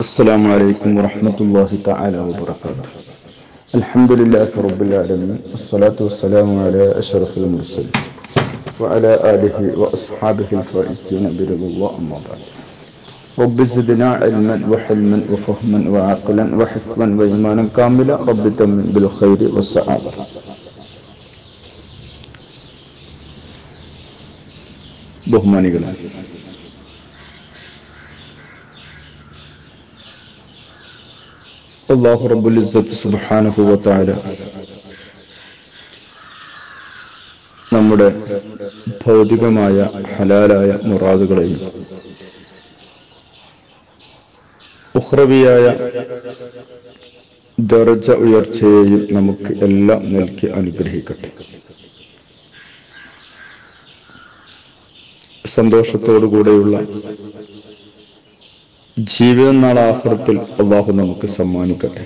السلام عليكم ورحمة الله تعالى وبركاته الحمد لله رب العالمين والصلاة والسلام على أشرف المرسلين وعلى آله وأصحابه الفائزين برضا الله أما بعد رب زدنا علما وحلما وفهما وعقلا وحفظا وإيمانا كاملا رب تمن بالخير والسعادة ബഹുമാനികളാണ് അള്ളാഹു റബ്ബുൽ ഇസ്സത്ത് സുബ്ഹാനഹു വ തആല നമ്മുടെ ഭൗതികമായ ഹലാലായ മുറാദുകളെയും ഉഹ്റവിയായ ദർജ ഉയർച്ചയെയും നമുക്ക് എല്ലാം നൽകി അനുഗ്രഹിക്കട്ടെ സന്തോഷത്തോടുകൂടെയുള്ള ജീവിതം നാളെ ആഹ്റത്തിൽ അള്ളാഹു നമുക്ക് സമ്മാനിക്കട്ടെ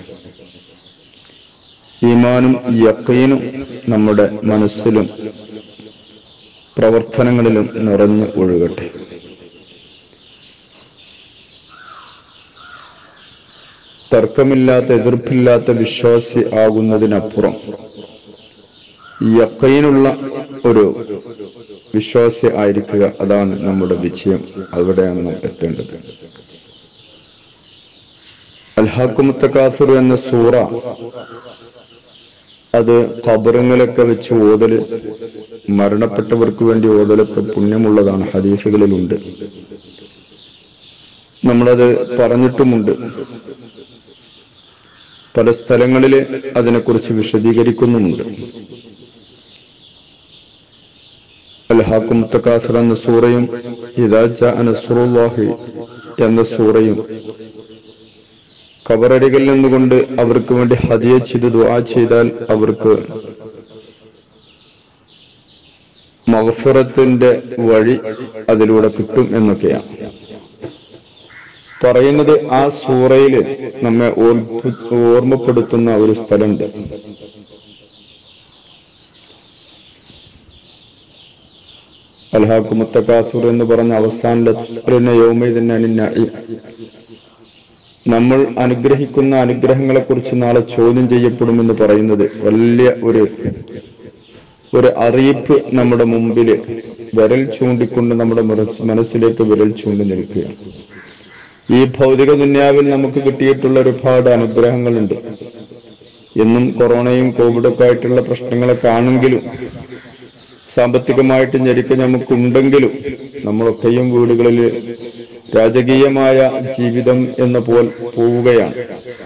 ഈമാനും യക്കീനും നമ്മുടെ മനസ്സിലും പ്രവർത്തനങ്ങളിലും നിറഞ്ഞു ഒഴുകട്ടെ തർക്കമില്ലാത്ത എതിർപ്പില്ലാത്ത വിശ്വാസി ആകുന്നതിനപ്പുറം യക്കീനുള്ള ഒരു വിശ്വാസി ആയിരിക്കുക അതാണ് നമ്മുടെ വിജയം അവിടെയാണ് നാം എത്തേണ്ടത് അൽഹാക്കുമുത്തക്കാസുർ എന്ന സൂറ അത് ഖബറുങ്ങളൊക്കെ വെച്ച് ഓതല് മരണപ്പെട്ടവർക്ക് വേണ്ടി ഓതലൊക്കെ പുണ്യമുള്ളതാണ് ഹദീസുകളിലുണ്ട് നമ്മളത് പറഞ്ഞിട്ടുമുണ്ട് പല സ്ഥലങ്ങളിൽ അതിനെക്കുറിച്ച് വിശദീകരിക്കുന്നുമുണ്ട് അൽഹാക്കും മുത്തക്കാസർ എന്ന സൂറയും ഇതാജ അനസുറുല്ലാഹി എന്ന സൂറയും കബറടികൾ നിന്നുകൊണ്ട് അവർക്ക് വേണ്ടി ഹദിയ ചെയ്ത് ദുആ ചെയ്താൽ അവർക്ക് മഹഫിറത്തിന്റെ വഴി അതിലൂടെ കിട്ടും എന്നൊക്കെയാണ് പറയുന്നത് ആ സൂറയില് നമ്മെ ഓർമ്മപ്പെടുത്തുന്ന ഒരു സ്ഥലമുണ്ട് അൽഹാക്കുമുത്തക്കാസുർ എന്ന് പറഞ്ഞ അവസാന യോമൈതന്നെ നമ്മൾ അനുഗ്രഹിക്കുന്ന അനുഗ്രഹങ്ങളെ കുറിച്ച് നാളെ ചോദ്യം ചെയ്യപ്പെടുമെന്ന് പറയുന്നത് വലിയ ഒരു ഒരു അറിയിപ്പ് നമ്മുടെ മുമ്പിൽ വിരൽ ചൂണ്ടിക്കൊണ്ട് നമ്മുടെ മനസ്സിലേക്ക് വിരൽ ചൂണ്ടി നിൽക്കുകയാണ് ഈ ഭൗതിക ദുന്യാവിൽ നമുക്ക് കിട്ടിയിട്ടുള്ള ഒരുപാട് അനുഗ്രഹങ്ങളുണ്ട് എന്നും കൊറോണയും കോവിഡൊക്കെ ആയിട്ടുള്ള പ്രശ്നങ്ങളൊക്കെ ആണെങ്കിലും സാമ്പത്തികമായിട്ട് ഞെരുക്ക് നമുക്കുണ്ടെങ്കിലും നമ്മളൊക്കെയും വീടുകളിൽ രാജകീയമായ ജീവിതം എന്ന പോൽ പോവുകയാണ്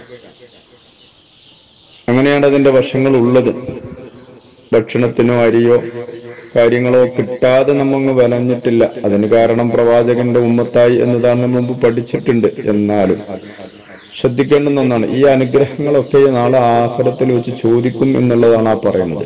അങ്ങനെയാണ് അതിന്റെ വശങ്ങൾ ഉള്ളത് ഭക്ഷണത്തിനോ അരിയോ കാര്യങ്ങളോ കിട്ടാതെ നമ്മങ്ങ് വലഞ്ഞിട്ടില്ല അതിന് കാരണം പ്രവാചകന്റെ ഉമ്മത്തായി എന്നതാണ് മുമ്പ് പഠിച്ചിട്ടുണ്ട് എന്നാലും ശ്രദ്ധിക്കേണ്ടുന്ന ഒന്നാണ് ഈ അനുഗ്രഹങ്ങളൊക്കെ നാളെ ആഹാരത്തിൽ വെച്ച് ചോദിക്കും എന്നുള്ളതാണ് ആ പറയുന്നത്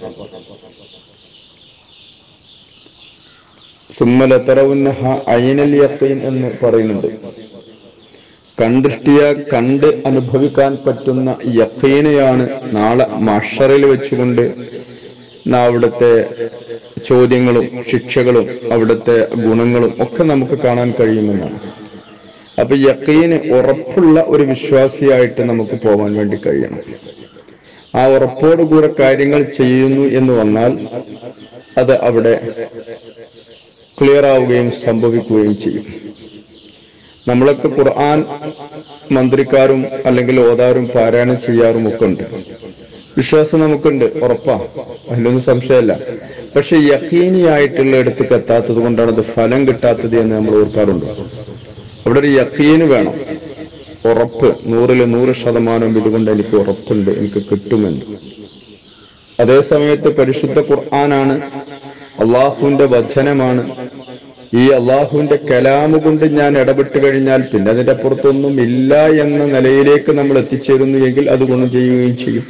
സുമ്മലത്തറവുന്നഹ അയിനൽ യക്കീൻ എന്ന് പറയുന്നുണ്ട് കണ്ടിഷ്ടിയ കണ്ട് അനുഭവിക്കാൻ പറ്റുന്ന യക്കീനെയാണ് നാളെ മഷറിൽ വെച്ചുകൊണ്ട് അവിടുത്തെ ചോദ്യങ്ങളും ശിക്ഷകളും അവിടുത്തെ ഗുണങ്ങളും ഒക്കെ നമുക്ക് കാണാൻ കഴിയുമെന്നാണ് അപ്പൊ യക്കീന് ഉറപ്പുള്ള ഒരു വിശ്വാസിയായിട്ട് നമുക്ക് പോകാൻ വേണ്ടി കഴിയണം ആ ഉറപ്പോടുകൂടെ കാര്യങ്ങൾ ചെയ്യുന്നു എന്ന് വന്നാൽ അത് അവിടെ ക്ലിയർ ആവുകയും സംഭവിക്കുകയും ചെയ്യും നമ്മളൊക്കെ ഖുർആൻ മന്ത്രിക്കാരും അല്ലെങ്കിൽ ഓതാരും പാരായണം ചെയ്യാറും ഒക്കെ ഉണ്ട് വിശ്വാസം നമുക്കുണ്ട് ഉറപ്പാ അതിലൊന്നും സംശയമല്ല പക്ഷെ യക്കീനിയായിട്ടുള്ള ഇടത്തേക്ക് എത്താത്തത് കൊണ്ടാണ് അത് ഫലം കിട്ടാത്തത് എന്ന് നമ്മൾ ഓർക്കാറുണ്ട് അവിടെ ഒരു യക്കീന് വേണം ഉറപ്പ് നൂറില് നൂറ് ശതമാനം ഇതുകൊണ്ട് എനിക്ക് ഉറപ്പുണ്ട് എനിക്ക് കിട്ടുമെന്ന് അതേ സമയത്ത് പരിശുദ്ധ ഖുർആനാണ് അള്ളാഹുവിന്റെ വചനമാണ് ഈ അള്ളാഹുവിന്റെ കലാമ് കൊണ്ട് ഞാൻ ഇടപെട്ട് കഴിഞ്ഞാൽ പിന്നെ അതിന്റെ അപ്പുറത്തൊന്നും ഇല്ല എന്ന നിലയിലേക്ക് നമ്മൾ എത്തിച്ചേരുന്നു എങ്കിൽ അത് ഗുണം ചെയ്യുകയും ചെയ്യും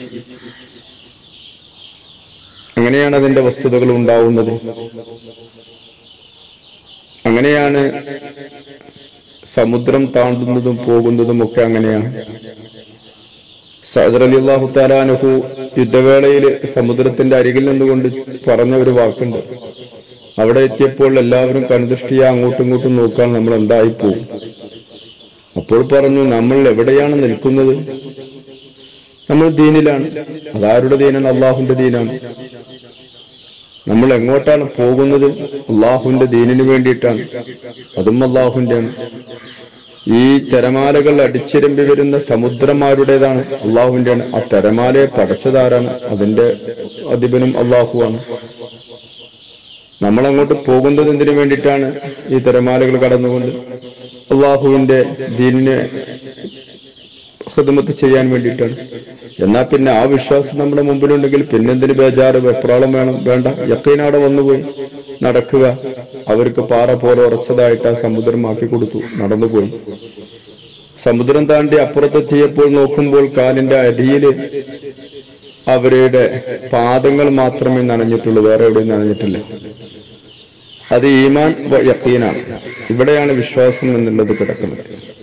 അങ്ങനെയാണ് അതിന്റെ വസ്തുതകൾ ഉണ്ടാവുന്നത് അങ്ങനെയാണ് സമുദ്രം താണ്ടുന്നതും പോകുന്നതും ഒക്കെ അങ്ങനെയാണ് സഹദർ അലി അള്ളാഹു താലാനുഹു യുദ്ധവേളയിൽ സമുദ്രത്തിന്റെ അരികിൽ നിന്നുകൊണ്ട് പറഞ്ഞ ഒരു വാക്കുണ്ട് അവിടെ എത്തിയപ്പോൾ എല്ലാവരും കൺദൃഷ്ടിയ അങ്ങോട്ടും ഇങ്ങോട്ടും നോക്കാൻ നമ്മൾ എന്തായി പോകും അപ്പോൾ പറഞ്ഞു നമ്മൾ എവിടെയാണ് നിൽക്കുന്നത് നമ്മൾ ദീനിലാണ് അതാരുടെ ദീനാണ് അള്ളാഹുന്റെ ദീനാണ് നമ്മൾ എങ്ങോട്ടാണ് പോകുന്നത് അള്ളാഹുവിന്റെ ദീനിന് വേണ്ടിയിട്ടാണ് അതും അള്ളാഹുവിന്റെയാണ് ഈ തിരമാലകൾ അടിച്ചിരമ്പി വരുന്ന സമുദ്രന്മാരുടേതാണ് അള്ളാഹുവിന്റെയാണ് ആ തിരമാലയെ പടച്ചതാരാണ് അതിന്റെ അധിപനും അള്ളാഹുവാണ് നമ്മൾ അങ്ങോട്ട് പോകുന്നത് എന്തിനു വേണ്ടിയിട്ടാണ് ഈ തിരമാലകൾ കടന്നുകൊണ്ട് അള്ളാഹുവിന്റെ ദീനിനെ ഹിദ്മത്ത് ചെയ്യാൻ വേണ്ടിയിട്ടാണ് എന്നാ പിന്നെ ആ വിശ്വാസം നമ്മുടെ മുമ്പിലുണ്ടെങ്കിൽ പിന്നെന്തിന് ബേജാറ് വെപ്രാളം വേണം വേണ്ട യക്കീനാടെ വന്നുപോയി നടക്കുക അവർക്ക് പാറ പോലെ ഉറച്ചതായിട്ട് ആ സമുദ്രമാക്കി കൊടുത്തു നടന്നുപോയി സമുദ്രം താണ്ടി അപ്പുറത്തെത്തിയപ്പോൾ നോക്കുമ്പോൾ കാലിന്റെ അടിയില് അവരുടെ പാദങ്ങൾ മാത്രമേ നനഞ്ഞിട്ടുള്ളൂ വേറെ എവിടെയും നനഞ്ഞിട്ടില്ല അത് ഈമാൻ വ യക്കീനാണ് ഇവിടെയാണ് വിശ്വാസം എന്നുള്ളത് കിടക്കുന്നത്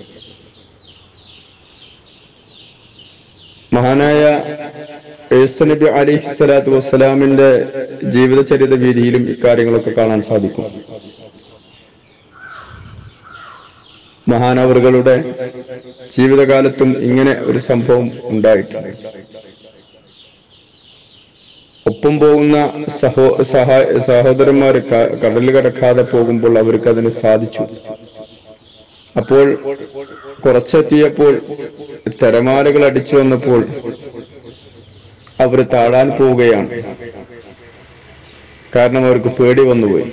മഹാനായ യേസു നബി അലിഹി സ്വലാത്തു വസ്സലാമിന്റെ ജീവിതചരിത വീതിയിലും ഇക്കാര്യങ്ങളൊക്കെ കാണാൻ സാധിക്കും മഹാനവറുകളുടെ ജീവിതകാലത്തും ഇങ്ങനെ ഒരു സംഭവം ഉണ്ടായിട്ടുണ്ട് ഒപ്പം പോകുന്ന സഹോ സഹാ സഹോദരന്മാർ കടൽ കടക്കാതെ പോകുമ്പോൾ അവർക്ക് അതിന് സാധിച്ചു അപ്പോൾ കുറച്ചെത്തിയപ്പോൾ തിരമാലകൾ അടിച്ചു വന്നപ്പോൾ അവർ താഴാൻ പോവുകയാണ് കാരണം അവർക്ക് പേടി വന്നുപോയി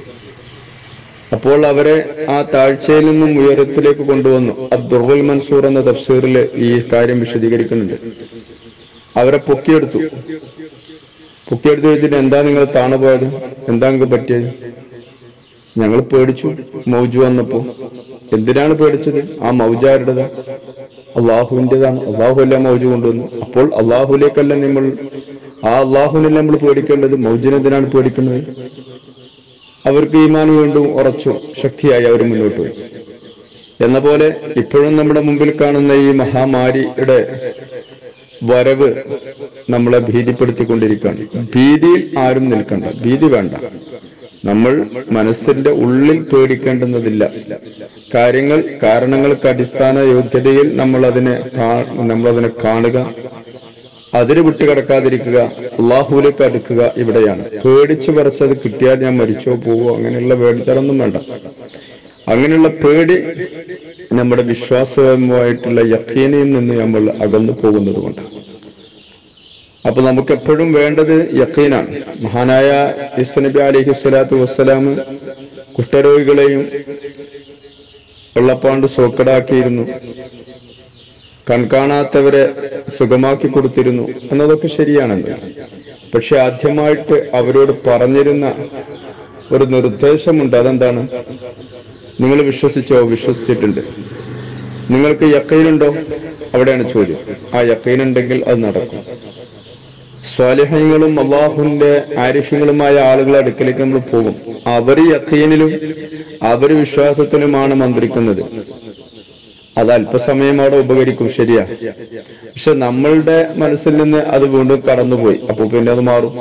അപ്പോൾ അവരെ ആ താഴ്ചയിൽ നിന്നും ഉയരത്തിലേക്ക് കൊണ്ടുവന്നു അബ്ദുൽ മൻസൂർ എന്ന തഫ്സീറിൽ ഈ കാര്യം വിശദീകരിക്കുന്നുണ്ട് അവരെ പൊക്കിയെടുത്തു പൊക്കിയെടുത്ത് വെച്ചിട്ട് എന്താ നിങ്ങൾ താണു പോയത് എന്താ നിങ്ങൾക്ക് പറ്റിയത് ഞങ്ങൾ പേടിച്ചു മൗജു വന്നപ്പോ എന്തിനാണ് പേടിച്ചത് ആ മൗജാരുടേതാ അള്ളാഹുവിൻ്റെതാണ് അള്ളാഹു അല്ല മൗജു കൊണ്ടുവന്നു അപ്പോൾ അള്ളാഹുലേക്കല്ല നമ്മൾ ആ അള്ളാഹുവിനല്ല നമ്മൾ പേടിക്കേണ്ടത് മൗജിനെന്തിനാണ് പേടിക്കുന്നത് അവർക്ക് ഈമാൻ വീണ്ടും ഉറച്ചു ശക്തിയായി അവർ മുന്നോട്ട് പോയി എന്ന പോലെ ഇപ്പോഴും നമ്മുടെ മുമ്പിൽ കാണുന്ന ഈ മഹാമാരിയുടെ വരവ് നമ്മളെ ഭീതിപ്പെടുത്തിക്കൊണ്ടിരിക്കുകയാണ് ഭീതിയിൽ ആരും നിൽക്കണ്ട ഭീതി വേണ്ട നമ്മൾ മനസ്സിന്റെ ഉള്ളിൽ പേടിക്കേണ്ടുന്നതില്ല കാര്യങ്ങൾ കാരണങ്ങൾക്ക് അടിസ്ഥാന യോഗ്യതയിൽ നമ്മൾ അതിനെ നമ്മൾ അതിനെ കാണുക അതിന് വിട്ടുകിടക്കാതിരിക്കുക അള്ളാഹുലേക്ക് അടുക്കുക ഇവിടെയാണ് പേടിച്ചു പറിച്ചത് കിട്ടിയാൽ ഞാൻ മരിച്ചോ പോവോ അങ്ങനെയുള്ള വേടിത്തരൊന്നും വേണ്ട അങ്ങനെയുള്ള പേടി നമ്മുടെ വിശ്വാസവുമായിട്ടുള്ള യക്കീനയിൽ നിന്ന് നമ്മൾ അകന്നു പോകുന്നത് കൊണ്ട് അപ്പൊ നമുക്ക് എപ്പോഴും വേണ്ടത് യക്കീനാണ് മഹാനായ ഇസ്നബി അലിഹി സ്വലാത്തു വസ്സലാം കുഷ്ഠരോഗികളെയും വെള്ളപ്പാണ്ട് സോക്കടാക്കിയിരുന്നു കൺകാണാത്തവരെ സുഖമാക്കി കൊടുത്തിരുന്നു എന്നതൊക്കെ ശരിയാണല്ലോ പക്ഷെ ആദ്യമായിട്ട് അവരോട് പറഞ്ഞിരുന്ന ഒരു നിർദ്ദേശമുണ്ട് അതെന്താണ് നിങ്ങൾ വിശ്വസിച്ചോ വിശ്വസിച്ചിട്ടുണ്ട് നിങ്ങൾക്ക് യക്കൈനുണ്ടോ അവിടെയാണ് ചോദ്യം ആ യക്കൈനുണ്ടെങ്കിൽ അത് നടക്കും സ്വാലിഹ്യങ്ങളും അള്ളാഹുവിന്റെ ആരിഫ്യങ്ങളുമായ ആളുകളെ അടുക്കലേക്ക് നമ്മൾ പോകും അവർ യക്കീനിലും അവർ വിശ്വാസത്തിലുമാണ് മന്ത്രിക്കുന്നത് അത് അല്പസമയം അവിടെ ഉപകരിക്കും ശരിയാ പക്ഷെ നമ്മളുടെ മനസ്സിൽ നിന്ന് അത് വീണ്ടും കടന്നുപോയി അപ്പൊ പിന്നെ അത് മാറും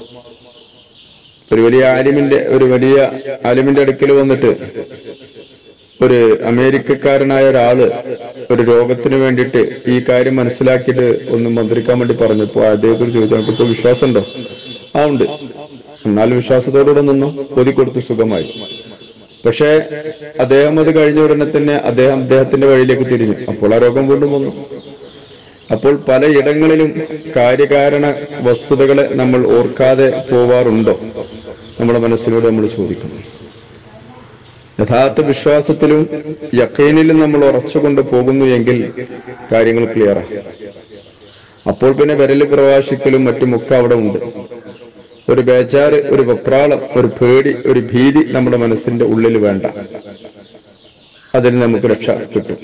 ഒരു വലിയ ആലിമിന്റെ ഒരു വലിയ ആലിമിന്റെ അടുക്കൽ വന്നിട്ട് ഒരു അമേരിക്കക്കാരനായ ഒരാള് ഒരു രോഗത്തിന് വേണ്ടിയിട്ട് ഈ കാര്യം മനസ്സിലാക്കിയിട്ട് ഒന്ന് മന്ത്രിക്കാൻ വേണ്ടി പറഞ്ഞപ്പോ അദ്ദേഹത്തോട് ചോദിച്ചു നമുക്ക് വിശ്വാസം ഉണ്ടോ ആ ഉണ്ട് എന്നാലും വിശ്വാസത്തോടുകൂടെ നിന്നു പൊതി കൊടുത്തു സുഖമായി പക്ഷേ അദ്ദേഹം അത് കഴിഞ്ഞ ഉടനെ തന്നെ അദ്ദേഹം അദ്ദേഹത്തിന്റെ വഴിയിലേക്ക് തിരിഞ്ഞു അപ്പോൾ ആ രോഗം വീണ്ടും വന്നു അപ്പോൾ പലയിടങ്ങളിലും കാര്യകാരണ വസ്തുതകളെ നമ്മൾ ഓർക്കാതെ പോവാറുണ്ടോ നമ്മുടെ മനസ്സിലൂടെ നമ്മൾ ചോദിക്കുന്നു യഥാർത്ഥ വിശ്വാസത്തിലും യക്കീനിലും നമ്മൾ ഉറച്ചുകൊണ്ട് പോകുന്നു എങ്കിൽ കാര്യങ്ങൾ ക്ലിയറാണ് അപ്പോൾ പിന്നെ വിരല് പ്രവാസിക്കലും മറ്റുമൊക്കെ അവിടെ ഉണ്ട് ഒരു ബേജാറ് ഒരു വെപ്രാളം ഒരു പേടി ഒരു ഭീതി നമ്മുടെ മനസ്സിന്റെ ഉള്ളിൽ വേണ്ട അതിന് നമുക്ക് രക്ഷ കിട്ടും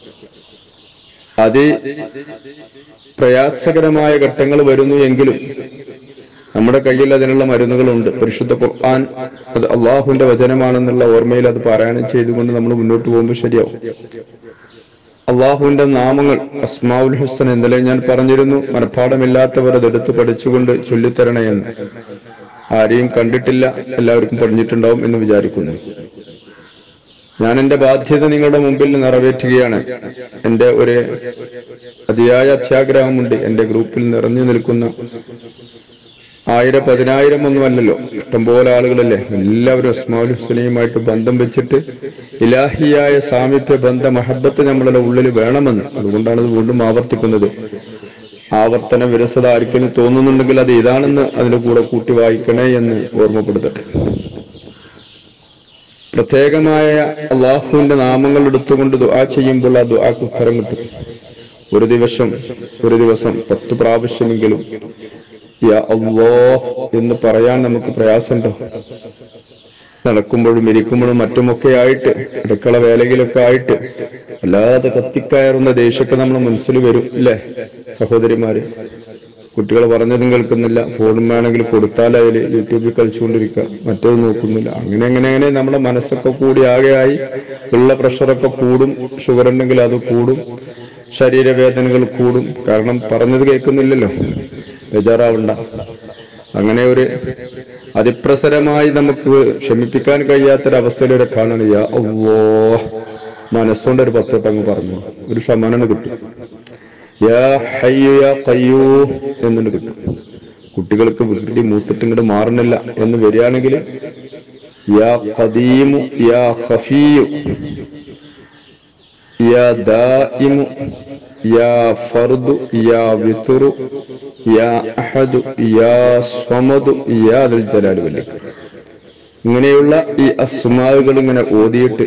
അതി പ്രയാസകരമായ ഘട്ടങ്ങൾ വരുന്നു എങ്കിലും നമ്മുടെ കയ്യിൽ അതിനുള്ള മരുന്നുകളുണ്ട് പരിശുദ്ധ ഖുർആൻ അത് അള്ളാഹുവിന്റെ വചനമാണെന്നുള്ള ഓർമ്മയിൽ അത് പാരായണം ചെയ്തുകൊണ്ട് നമ്മൾ മുന്നോട്ട് പോകുമ്പോൾ ശരിയാവും അള്ളാഹുവിന്റെ നാമങ്ങൾ അസ്മാഉൽ ഹുസൻ ഇന്നലെ ഞാൻ പറഞ്ഞിരുന്നു മനഃപ്പാടമില്ലാത്തവർ അതെടുത്ത് പഠിച്ചുകൊണ്ട് ചൊല്ലിത്തരണേ എന്ന് ആരെയും കണ്ടിട്ടില്ല എല്ലാവർക്കും പഠിച്ചിട്ടുണ്ടാവും എന്ന് വിചാരിക്കുന്നു ഞാൻ എന്റെ ബാധ്യത നിങ്ങളുടെ മുമ്പിൽ നിറവേറ്റുകയാണ് എന്റെ ഒരു അതിയായ അത്യാഗ്രഹമുണ്ട് എന്റെ ഗ്രൂപ്പിൽ നിറഞ്ഞു നിൽക്കുന്ന ആയിരം പതിനായിരം ഒന്നുമല്ലല്ലോ ഇഷ്ടംപോലെ ആളുകളല്ലേ എല്ലാവരും അസ്മാഉൽ ഹുസ്നയുമായിട്ട് ബന്ധം വെച്ചിട്ട് ഇലാഹിയായ സാമീപ്യ ബന്ധ മഹബത്ത് നമ്മളുടെ ഉള്ളിൽ വേണമെന്ന് അതുകൊണ്ടാണ് ഇത് വീണ്ടും ആവർത്തിക്കുന്നത് ആവർത്തന വിരസത ആർക്കെങ്കിലും തോന്നുന്നുണ്ടെങ്കിൽ അത് ഇതാണെന്ന് അതിന്റെ കൂടെ കൂട്ടി വായിക്കണേ എന്ന് ഓർമ്മപ്പെടുത്തട്ടെ പ്രത്യേകമായ അള്ളാഹുവിന്റെ നാമങ്ങൾ എടുത്തുകൊണ്ട് ദുആ ചെയ്യുമ്പോൾ ആ ദുആക്ക് ഉത്തരം കിട്ടും ഒരു ദിവസം ഒരു ദിവസം പത്ത് പ്രാവശ്യമെങ്കിലും യാ അള്ളാഹ് എന്ന് പറയാൻ നമുക്ക് പ്രയാസമുണ്ടോ നടക്കുമ്പോഴും ഇരിക്കുമ്പോഴും മറ്റുമൊക്കെ ആയിട്ട് അടുക്കള വേലയിലൊക്കെ ആയിട്ട് വല്ലാതെ കത്തിക്കയറുന്ന ദേഷ്യമൊക്കെ നമ്മുടെ മനസ്സിൽ വരും അല്ലേ സഹോദരിമാര് കുട്ടികൾ പറഞ്ഞതും കേൾക്കുന്നില്ല ഫോണും വേണമെങ്കിൽ കൊടുത്താൽ അതിൽ യൂട്യൂബിൽ കളിച്ചുകൊണ്ടിരിക്കുക മറ്റേത് നോക്കുന്നില്ല അങ്ങനെ അങ്ങനെ അങ്ങനെ നമ്മുടെ മനസ്സൊക്കെ കൂടി ആകെയായി ഉള്ള പ്രഷറൊക്കെ കൂടും ഷുഗർ ഉണ്ടെങ്കിൽ അത് കൂടും ശരീരവേദനകൾ കൂടും കാരണം പറഞ്ഞത് കേൾക്കുന്നില്ലല്ലോ ബേജാറാവണ്ട അങ്ങനെ ഒരു അതിപ്രസരമായി നമുക്ക് ക്ഷമിപ്പിക്കാൻ കഴിയാത്തൊരവസ്ഥയിലൂടെ കാണണം യാ അള്ളോ മനസ്സുകൊണ്ട് ഒരു പത്തോട്ടങ്ങ് പറഞ്ഞു ഒരു സമാനത കിട്ടും യാ ഹയ്യു യാ കയ്യൂ എന്നുണ്ട് കിട്ടും കുട്ടികൾക്ക് വികൃതി മൂത്തിട്ട് ഇങ്ങോട്ട് മാറുന്നില്ല എന്ന് വരികയാണെങ്കിൽ യാ ഖദീമു യാ ഖഫീയു യാ ദായിമു യാ ഫർദു യാ വിത്തുറു യാ അഹദു യാ സ്വമദു യാ ദുൽ ജലാലി വല്ലിക്ക് ഇങ്ങനെയുള്ള ഈ അസ്മാവുകൾ ഇങ്ങനെ ഓതിയിട്ട്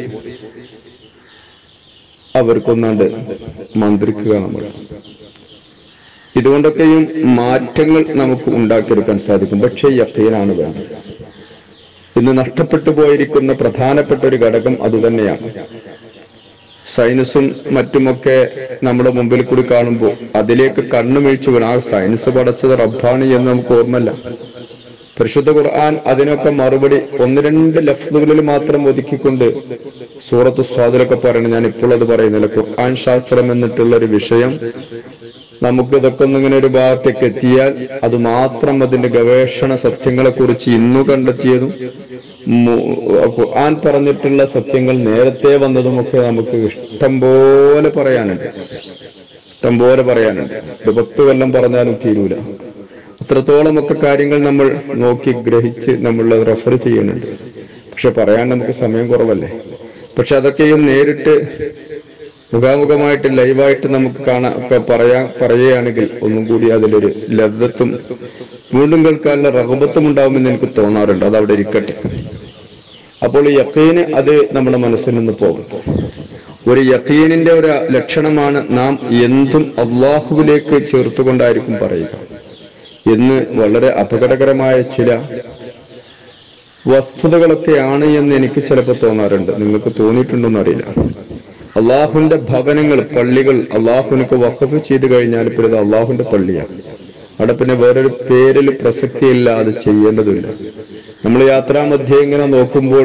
അവർക്കൊന്നാണ്ട് മന്ത്രിക്കുക നമ്മൾ ഇതുകൊണ്ടൊക്കെയും മാറ്റങ്ങൾ നമുക്ക് ഉണ്ടാക്കിയെടുക്കാൻ സാധിക്കും പക്ഷേ യക്കീനാണ് വേണ്ടത് ഇന്ന് നഷ്ടപ്പെട്ടു പോയിരിക്കുന്ന പ്രധാനപ്പെട്ട ഒരു ഘടകം അതുതന്നെയാണ് സയൻസും മറ്റുമൊക്കെ നമ്മുടെ മുമ്പിൽ കൂടി കാണുമ്പോൾ അതിലേക്ക് കണ്ണുമീഴ്ച വീണ് ആ സയൻസ് പഠിച്ചത് റബ്ബാണ് എന്ന് നമുക്ക് ഓർമ്മല്ല പരിശുദ്ധ ഖുർആൻ അതിനൊക്കെ മറുപടി ഒന്ന് രണ്ട് ലഫ്ലുകളിൽ മാത്രം ഒതുക്കിക്കൊണ്ട് സൂറത്ത് സ്വാദിലൊക്കെ പറയണം ഞാൻ ഇപ്പോൾ അത് പറയുന്നില്ല ഖുർആൻ ശാസ്ത്രം എന്നിട്ടുള്ള ഒരു വിഷയം നമുക്ക് ഇതൊക്കെ ഒന്നിങ്ങനെ ഒരു ഭാഗത്തേക്ക് എത്തിയാൽ അത് മാത്രം അതിന്റെ ഗവേഷണ സത്യങ്ങളെ കുറിച്ച് ഇന്നു കണ്ടെത്തിയതും മു- ഖുർആൻ പറഞ്ഞിട്ടുള്ള സത്യങ്ങൾ നേരത്തെ വന്നതുമൊക്കെ നമുക്ക് ഇഷ്ടം പോലെ പറയാനുണ്ട് ഇഷ്ടം പോലെ പറയാനുണ്ട് ഒരു പത്ത് കൊല്ലം പറഞ്ഞാലും തീരൂല അത്രത്തോളമൊക്കെ കാര്യങ്ങൾ നമ്മൾ നോക്കി ഗ്രഹിച്ച് നമ്മൾ റെഫർ ചെയ്യുന്നുണ്ട് പക്ഷെ പറയാൻ നമുക്ക് സമയം കുറവല്ലേ പക്ഷെ അതൊക്കെയും നേരിട്ട് മുഖാമുഖമായിട്ട് ലൈവായിട്ട് നമുക്ക് കാണാൻ ഒക്കെ പറയാൻ പറയുകയാണെങ്കിൽ ഒന്നും കൂടി അതിലൊരു ലബ്ധത്തും വീണ്ടും കേൾക്കാനുള്ള റഹബത്തും ഉണ്ടാവുമെന്ന് എനിക്ക് തോന്നാറുണ്ട് അത് അവിടെ ഇരിക്കട്ടെ അപ്പോൾ ഈ യക്കീന് അത് നമ്മുടെ മനസ്സിൽ നിന്ന് പോകും ഒരു യക്കീനിന്റെ ഒരു ലക്ഷണമാണ് നാം എന്തും അള്ളാഹുവിലേക്ക് ചേർത്തുകൊണ്ടായിരിക്കും പറയുക എന്ന് വളരെ അപകടകരമായ ചില വസ്തുതകളൊക്കെയാണ് എന്ന് എനിക്ക് ചിലപ്പോൾ തോന്നാറുണ്ട് നിങ്ങൾക്ക് തോന്നിയിട്ടുണ്ടോന്ന് അറിയില്ല അള്ളാഹുവിന്റെ ഭവനങ്ങൾ പള്ളികൾ അള്ളാഹുവിനൊക്കെ വഖഫ് ചെയ്ത് കഴിഞ്ഞാൽ പിന്നെ ഇത് അള്ളാഹുവിന്റെ പള്ളിയാണ് അവിടെ പിന്നെ വേറൊരു പേരിൽ പ്രസക്തിയില്ല അത് ചെയ്യേണ്ടതില്ല നമ്മൾ യാത്രാമധ്യേ ഇങ്ങനെ നോക്കുമ്പോൾ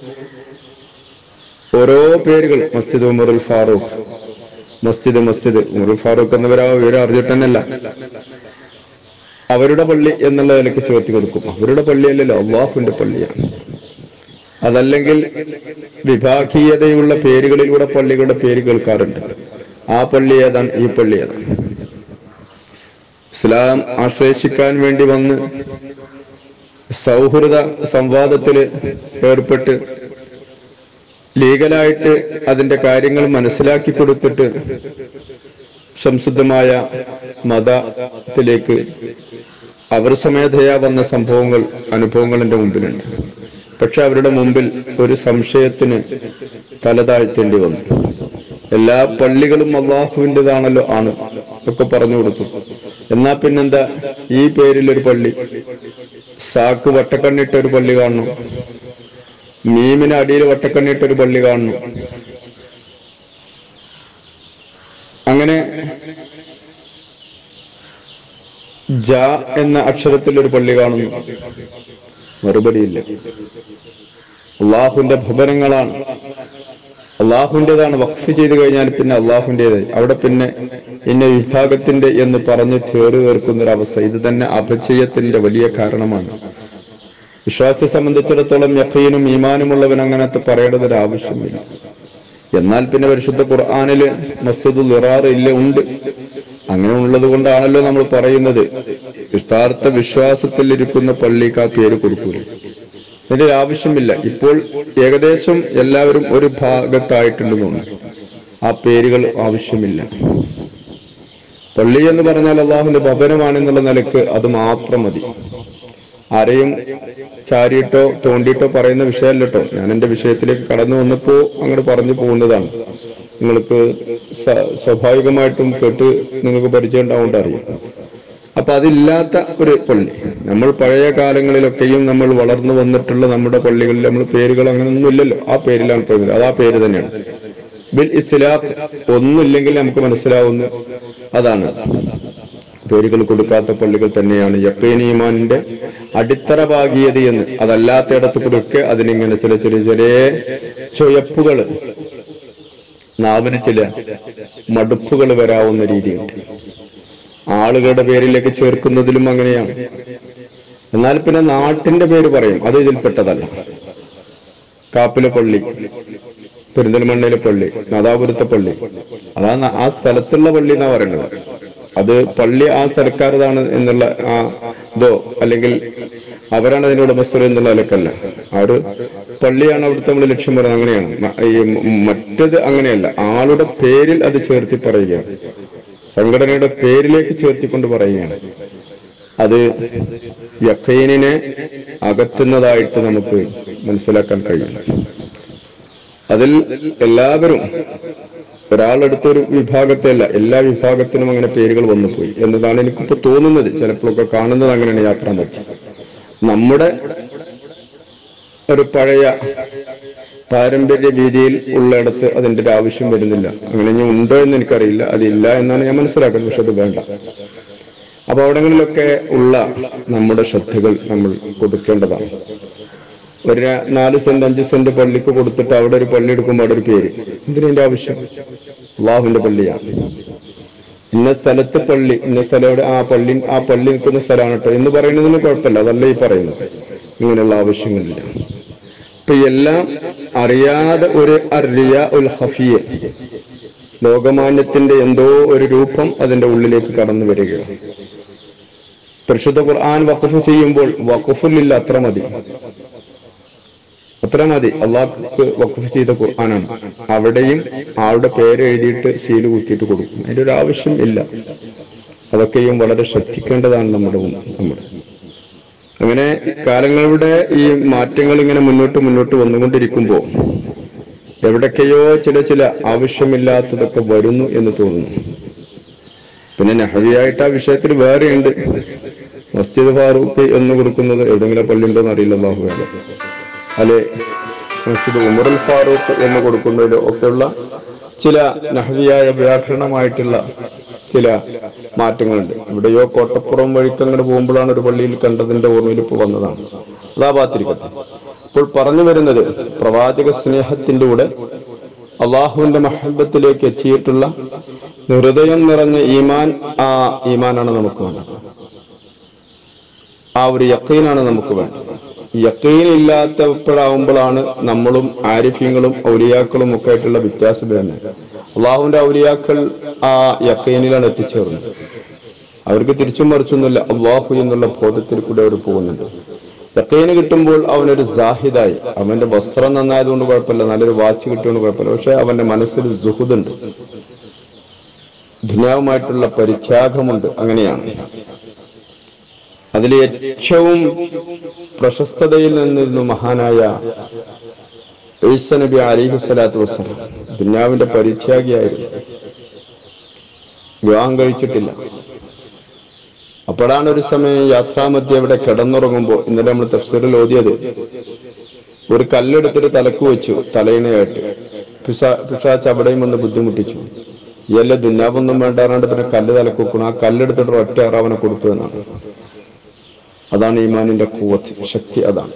ഓരോ പേരുകൾ മസ്ജിദ് ഉമറുൽ ഫാറൂഖ് മസ്ജിദ് മസ്ജിദ് ഉമറുൽ ഫാറൂഖ് എന്നിവരാ വിവരം അറിഞ്ഞിട്ടന്നല്ല അവരുടെ പള്ളി എന്നുള്ള നിലയ്ക്ക് ചേർത്തി കൊടുക്കും അവരുടെ പള്ളിയല്ലല്ലോ അള്ളാഹുവിന്റെ പള്ളിയാണ് അതല്ലെങ്കിൽ വിഭാഗീയതയുള്ള പേരുകളിലൂടെ പള്ളികളുടെ പേര് കേൾക്കാറുണ്ട് ആ പള്ളി ഏതാണ് ഈ പള്ളി ഏതാണ് ഇസ്ലാം ആശ്ലേഷിക്കാൻ വേണ്ടി വന്ന് സൗഹൃദ സംവാദത്തില് ഏർപ്പെട്ട് ലീഗലായിട്ട് അതിന്റെ കാര്യങ്ങൾ മനസ്സിലാക്കി കൊടുത്തിട്ട് സംശുദ്ധമായ മതത്തിലേക്ക് അവർ സ്വമേധയാ വന്ന സംഭവങ്ങൾ അനുഭവങ്ങൾ എന്റെ മുമ്പിലുണ്ട് പക്ഷെ അവരുടെ മുമ്പിൽ ഒരു സംശയത്തിന് തല താഴ്ത്തേണ്ടി വന്നു എല്ലാ പള്ളികളും അള്ളാഹുവിൻ്റെതാണല്ലോ ആണ് ഒക്കെ പറഞ്ഞു കൊടുത്തു എന്നാ പിന്നെന്താ ഈ പേരിൽ ഒരു പള്ളി സാക്ക് വട്ടക്കണ്ണിട്ട ഒരു പള്ളി കാണണം മീമിന് അടിയിൽ വട്ടക്കണ്ണിട്ട ഒരു പള്ളി കാണണം അങ്ങനെ ജ എന്ന അക്ഷരത്തിൽ ഒരു പള്ളി കാണുന്നു മറുപടിയില്ല അള്ളാഹുവിന്റെ ഭവനങ്ങളാണ് അള്ളാഹുവിൻ്റെതാണ് വഖഫ് ചെയ്ത് കഴിഞ്ഞാൽ പിന്നെ അള്ളാഹുവിൻ്റെതായി അവിടെ പിന്നെ ഇന്ന വിഭാഗത്തിന്റെ എന്ന് പറഞ്ഞ് ചേറ് തീർക്കുന്ന ഒരു അവസ്ഥ ഇത് തന്നെ അപചയത്തിന്റെ വലിയ കാരണമാണ് വിശ്വാസിയെ സംബന്ധിച്ചിടത്തോളം യഖീനും ഈമാനുമുള്ളവൻ അങ്ങനത്തെ പറയേണ്ടത് ഒരു ആവശ്യമില്ല എന്നാൽ പിന്നെ പരിശുദ്ധ ഖുർആാനില് മസ്ജിദ് ലിറാർ ഇല്ല ഉണ്ട് അങ്ങനെ ഉള്ളത് കൊണ്ടാണല്ലോ നമ്മൾ പറയുന്നത് യഥാർത്ഥ വിശ്വാസത്തിൽ ഇരിക്കുന്ന പള്ളിക്ക് ആ പേര് കൊടുക്കൂല അതിന്റെ ഒരു ആവശ്യമില്ല ഇപ്പോൾ ഏകദേശം എല്ലാവരും ഒരു ഭാഗത്തായിട്ടുണ്ടെന്നുണ്ട് ആ പേരുകൾ ആവശ്യമില്ല പള്ളി എന്ന് പറഞ്ഞാൽ അള്ളാഹുവിന്റെ ഭവനമാണെന്നുള്ള നിലക്ക് അത് മാത്രം മതി ആരെയും ചാരിയിട്ടോ തോണ്ടിയിട്ടോ പറയുന്ന വിഷയമല്ല കേട്ടോ ഞാൻ എന്റെ വിഷയത്തിലേക്ക് കടന്നു വന്നപ്പോ അങ്ങോട്ട് പറഞ്ഞു പോകുന്നതാണ് നിങ്ങൾക്ക് സ- സ്വാഭാവികമായിട്ടും കേട്ട് നിങ്ങൾക്ക് പരിചയം ഉണ്ടാവേണ്ട അറിയാം അപ്പൊ അതില്ലാത്ത ഒരു പള്ളി നമ്മൾ പഴയ കാലങ്ങളിലൊക്കെയും നമ്മൾ വളർന്നു വന്നിട്ടുള്ള നമ്മുടെ പള്ളികളിൽ നമ്മൾ പേരുകൾ അങ്ങനെയൊന്നും ഇല്ലല്ലോ ആ പേരിലാണ് പറയുന്നത് അത് ആ പേര് തന്നെയാണ് ബിൽ ഇസ്ലാത്ത് ഒന്നുമില്ലെങ്കിൽ നമുക്ക് മനസ്സിലാവുന്നു അതാണ് പേരുകൾ കൊടുക്കാത്ത പള്ളികൾ തന്നെയാണ് യക്കീനീമാനിന്റെ അടിത്തറ ഭാഗീയത എന്ന് അതല്ലാത്തയിടത്ത് കൂടെയൊക്കെ അതിനിങ്ങനെ ചില ചെറിയ ചെറിയ ചുയപ്പുകൾ നാവിന് ചില മടുപ്പുകൾ വരാവുന്ന രീതിയുണ്ട് ആളുകളുടെ പേരിലേക്ക് ചേർക്കുന്നതിലും അങ്ങനെയാണ് എന്നാൽ പിന്നെ നാട്ടിന്റെ പേര് പറയും അത് ഇതിൽപ്പെട്ടതല്ല കാപ്പിലെ പള്ളി പെരിന്തൽമണ്ണയിലെ പള്ളി നാദാപുരത്തെ പള്ളി അതാണ് ആ സ്ഥലത്തുള്ള പള്ളി എന്നാ പറയുന്നത് അത് പള്ളി ആ സർക്കാരതാണ് എന്നുള്ള ആ ഇതോ അല്ലെങ്കിൽ അവരാണ് അതിന്റെ ഉടമസ്ഥർ എന്നുള്ള നിലക്കല്ല ആ ഒരു പള്ളിയാണ് അവിടുത്തെ നമ്മൾ ലക്ഷ്യം പറയുന്നത് അങ്ങനെയാണ് മ- ഈ മ- മറ്റത് അങ്ങനെയല്ല ആളുടെ പേരിൽ അത് ചേർത്തി പറയുകയാണ് സംഘടനയുടെ പേരിലേക്ക് ചേർത്തിക്കൊണ്ട് പറയുകയാണ് അത് യക്കീനിനെ അകറ്റുന്നതായിട്ട് നമുക്ക് മനസ്സിലാക്കാൻ കഴിയും അതിൽ എല്ലാവരും ഒരാളെടുത്ത ഒരു വിഭാഗത്തെ അല്ല എല്ലാ വിഭാഗത്തിനും അങ്ങനെ പേരുകൾ വന്നുപോയി എന്നതാണ് എനിക്കിപ്പോ തോന്നുന്നത് ചിലപ്പോഴൊക്കെ കാണുന്നത് അങ്ങനെയാണ് യാത്രാമധ്യ നമ്മുടെ ഒരു പഴയ പാരമ്പര്യ രീതിയിൽ ഉള്ളിടത്ത് അതിന്റെ ഒരു ആവശ്യം വരുന്നില്ല അങ്ങനെ ഇനി ഉണ്ടോ എന്ന് എനിക്കറിയില്ല അതില്ല എന്നാണ് ഞാൻ മനസ്സിലാക്കുന്നത് പക്ഷെ അത് വേണ്ട അപ്പൊ അവിടങ്ങളിലൊക്കെ ഉള്ള നമ്മുടെ ശ്രദ്ധകൾ നമ്മൾ കൊടുക്കേണ്ടതാണ് ഒരു ര- നാല് സെന്റ് അഞ്ച് സെന്റ് പള്ളിക്ക് കൊടുത്തിട്ട് അവിടെ ഒരു പള്ളി എടുക്കുമ്പോൾ അവിടെ ഒരു പേര് എന്തിനതിന്റെ ആവശ്യം അള്ളാഹുവിന്റെ പള്ളിയാണ് ഇന്ന സ്ഥലത്ത് പള്ളി ഇന്ന സ്ഥലം എവിടെ ആ പള്ളി ആ പള്ളി നിൽക്കുന്ന സ്ഥലമാണ് കേട്ടോ എന്ന് പറയുന്നതിന് കുഴപ്പമില്ല അതല്ല ഈ പറയുന്നത് ഇങ്ങനെയുള്ള ആവശ്യങ്ങളില്ല ഇപ്പൊ എല്ലാം അറിയാതെ ഒരു അറിയ ഉൽ ഹഫിയെ ലോകമാന്യത്തിന്റെ എന്തോ ഒരു രൂപം അതിന്റെ ഉള്ളിലേക്ക് കടന്നു വരികയാണ് പരിശുദ്ധ ഖുർആൻ വഖഫ് ചെയ്യുമ്പോൾ വഖഫുലില്ല അത്ര മതി അത്ര മതി അള്ളാഹ്ക്ക് വഖഫ് ചെയ്ത ഖുർആനാണ് അവിടെയും ആളുടെ പേര് എഴുതിയിട്ട് സീല് കുത്തിയിട്ട് കൊടുക്കും അതിന്റെ ഒരു ആവശ്യം ഇല്ല അതൊക്കെയും വളരെ ശ്രദ്ധിക്കേണ്ടതാണ് നമ്മുടെ മുൻ- നമ്മുടെ അങ്ങനെ കാലങ്ങളുടെ ഈ മാറ്റങ്ങൾ ഇങ്ങനെ മുന്നോട്ട് മുന്നോട്ട് വന്നുകൊണ്ടിരിക്കുമ്പോൾ എവിടൊക്കെയോ ചില ചില ആവശ്യമില്ലാത്തതൊക്കെ വരുന്നു എന്ന് തോന്നുന്നു പിന്നെ നഹവിയായിട്ട് ആ വിഷയത്തിൽ വേറെയുണ്ട് മസ്ജിദ് ഫാറൂഖ് എന്ന് കൊടുക്കുന്നത് എവിടെങ്കിലും പള്ളി ഉണ്ടോ എന്ന് അറിയില്ല അള്ളാഹു വേണ്ട അല്ലെ മസ്ജിദ് ഉമറുൽ ഫാറൂഖ് എന്ന് കൊടുക്കുന്നതിലോ ഒക്കെയുള്ള ചില നഹവിയായ വ്യാകരണമായിട്ടുള്ള ചില മാറ്റങ്ങളുണ്ട് ഇവിടെയോ കോട്ടപ്പുറം വഴിക്ക് അങ്ങോട്ട് പോകുമ്പോഴാണ് ഒരു പള്ളിയിൽ കണ്ടതിന്റെ ഓർമ്മയിൽ ഇപ്പോൾ വന്നതാണ് അതാ പാത്തിരിക്കട്ടെ ഇപ്പോൾ പറഞ്ഞു വരുന്നത് പ്രവാചക സ്നേഹത്തിന്റെ കൂടെ അള്ളാഹുവിന്റെ മഹബത്തിലേക്ക് എത്തിയിട്ടുള്ള ഹൃദയം നിറഞ്ഞ ഈമാൻ ആ ഈമാനാണ് നമുക്ക് വേണ്ടത് ആ ഒരു യക്കീനാണ് നമുക്ക് വേണ്ടത് യക്കീൻ ഇല്ലാത്തപ്പോഴാവുമ്പോഴാണ് നമ്മളും ആരിഫ്യങ്ങളും ഔലിയാക്കളും ഒക്കെ ആയിട്ടുള്ള വ്യത്യാസം വരുന്നത് അള്ളാഹുവിന്റെ ഔലിയാക്കൾ ആ യക്കീനിലാണ് എത്തിച്ചേർന്നത് അവർക്ക് തിരിച്ചും മറിച്ചൊന്നുമില്ല അള്ളാഹു എന്നുള്ള ബോധത്തിൽ കൂടെ അവർ പോകുന്നുണ്ട് യക്കീന് കിട്ടുമ്പോൾ അവനൊരു സാഹിദായി അവന്റെ വസ്ത്രം നന്നായതുകൊണ്ട് കുഴപ്പമില്ല നല്ലൊരു വാച്ച് കിട്ടിയോണ്ട് കുഴപ്പമില്ല പക്ഷെ അവന്റെ മനസ്സിൽ സുഹൃതുണ്ട് ദുനിയാവുമായിട്ടുള്ള പരിത്യാഗമുണ്ട് അങ്ങനെയാണ് അതിൽ ഏറ്റവും പ്രശസ്തതയിൽ നിന്നിരുന്നു മഹാനായ ഈസ നബി അലിഹു സ്വലാത്തു വസ്സലാം ദുനിയാവിന്റെ പരിത്യാഗിയായിരുന്നു വിവാഹം കഴിച്ചിട്ടില്ല അപ്പോഴാണ് ഒരു സമയം യാത്രാമധ്യ ഇവിടെ കിടന്നുറങ്ങുമ്പോൾ ഇന്നലെ നമ്മൾ തഫ്സീറിൽ ഓതിയത് ഒരു കല്ലെടുത്തിട്ട് തലക്ക് വെച്ചു തലയിണയായിട്ട് പിശാ പിശാച്ച് അവിടെയും വന്ന് ബുദ്ധിമുട്ടിച്ചു ഇയല്ല ദുന്നാവൊന്നും വേണ്ടാറാണ്ട് പിന്നെ കല്ല് തലക്ക് വെക്കണം ആ കല്ലെടുത്തിട്ട് ഒറ്റ അറാവനെ കൊടുത്തു എന്നാണ് അതാണ് ഈമാനിന്റെ കൂവത്ത് ശക്തി അതാണ്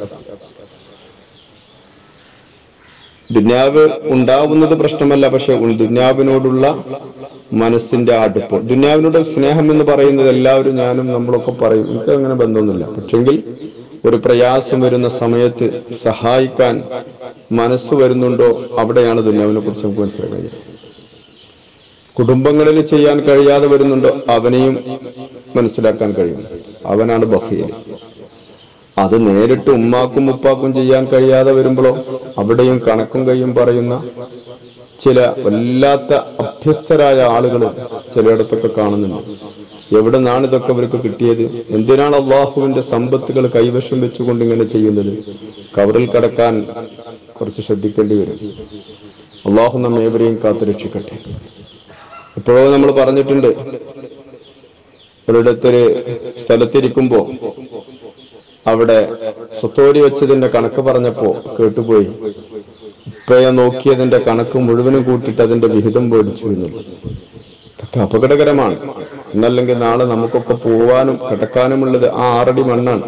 ദുന്യാവ് ഉണ്ടാവുന്നത് പ്രശ്നമല്ല പക്ഷെ ഉൾ- ദുന്യാവിനോടുള്ള മനസ്സിന്റെ അടുപ്പ് ദുന്യാവിനോട് സ്നേഹം എന്ന് പറയുന്നത് എല്ലാവരും ഞാനും നമ്മളൊക്കെ പറയും എനിക്ക് അങ്ങനെ ബന്ധമൊന്നുമില്ല പക്ഷെങ്കിൽ ഒരു പ്രയാസം വരുന്ന സമയത്ത് സഹായിക്കാൻ മനസ്സ് വരുന്നുണ്ടോ അവിടെയാണ് ദുന്യാവിനെ കുറിച്ച് നമുക്ക് മനസ്സിലാക്കുക കുടുംബങ്ങളിൽ ചെയ്യാൻ കഴിയാതെ വരുന്നുണ്ടോ അവനെയും മനസ്സിലാക്കാൻ കഴിയും അവനാണ് ബഹീൽ അത് നേരിട്ട് ഉമ്മാക്കും ഉപ്പാക്കും ചെയ്യാൻ കഴിയാതെ വരുമ്പോഴോ അവിടെയും കണക്കും കൈയും പറയുന്ന ചില വല്ലാത്ത അഭ്യസ്തരായ ആളുകൾ ചിലയിടത്തൊക്കെ കാണുന്നുണ്ട് എവിടെ നിന്നാണ് ഇതൊക്കെ അവർക്ക് കിട്ടിയത് എന്തിനാണ് അള്ളാഹുവിന്റെ സമ്പത്തുകൾ കൈവശം വെച്ചുകൊണ്ട് ഇങ്ങനെ ചെയ്യുന്നത് കവറിൽ കടക്കാൻ കുറച്ച് ശ്രദ്ധിക്കേണ്ടി വരും അള്ളാഹു നമ്മെ ഏവരെയും കാത്തുരക്ഷിക്കട്ടെ ഇപ്പോഴോ നമ്മൾ പറഞ്ഞിട്ടുണ്ട് ഒരിടത്തൊരു സ്ഥലത്തിരിക്കുമ്പോ അവിടെ സ്വത്തോരി വെച്ചതിന്റെ കണക്ക് പറഞ്ഞപ്പോ കേട്ടുപോയി ഇപ്പഴ നോക്കിയതിന്റെ കണക്ക് മുഴുവനും കൂട്ടിയിട്ട് അതിന്റെ വിഹിതം മേടിച്ചു എന്നുള്ളത് ഇതൊക്കെ അപകടകരമാണ് എന്നല്ലെങ്കിൽ നാളെ നമുക്കൊക്കെ പോവാനും കിടക്കാനുമുള്ളത് ആ ആറടി മണ്ണാണ്